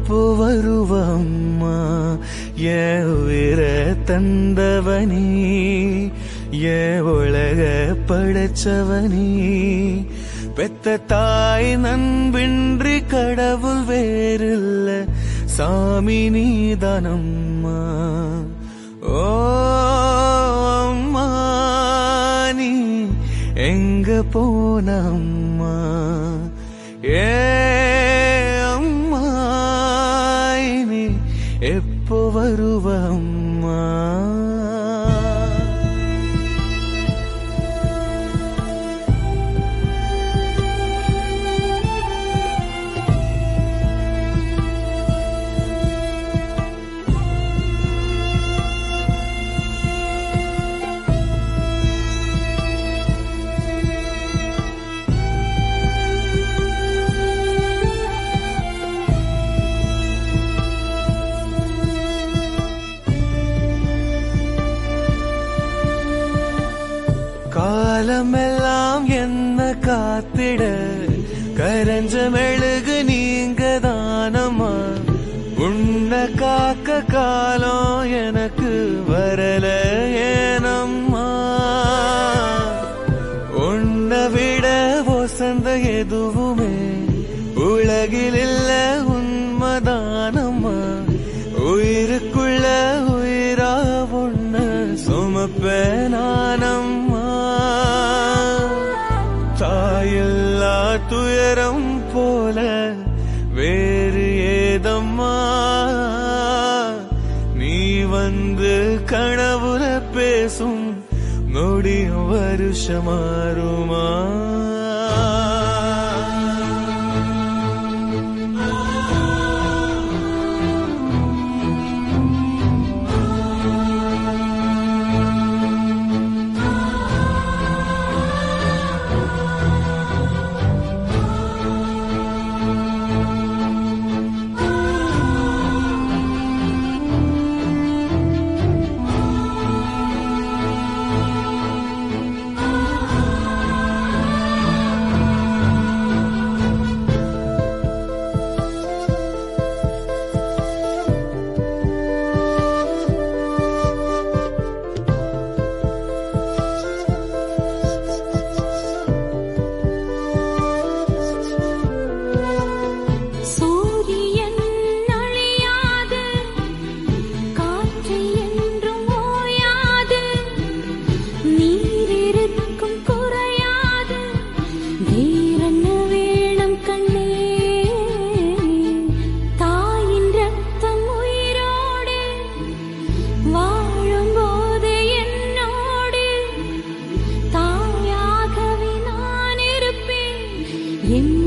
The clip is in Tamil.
எப்போ வருவ அம்மா என் உயிர தந்தவனி என் உலக படைச்சவனி பெத்த தாய் நண்பின்றி கடவுள் வேறில்ல சாமி நீதானம்மா ஓ அம்மா நீ எங்க போன அம்மா ஏ அம்மா இனி எப்போ வருவ அம்மா காலமெல்லாம் என்ன காத்திட கரஞ்ச மெழுகு நீங்க தானம்மா உன்னை காக்க காலம் எனக்கு வரல ஏனம்மா உன்னை விட வசந்த எதுவுமே உலகில் இல்ல உண்மைதானம்மா உயிருக்குள்ள உயிரா ஒண்ணு சுமப்ப நானம்மா தாயில்லா துயரம் போல வேறு ஏதம்மா நீ வந்து கனவுல பேசும் நொடியும் வருஷமாறுமா சூரியன் அழியாது காற்று என்றும் ஓயாது நீர் இருக்கும் குறையாது வேறென்ன வேணும் கண்ணே தாயின் ரத்தம் உயிரோடு வாழும்போது என்னோடு தாயாகவே நான் இருப்பேன் என்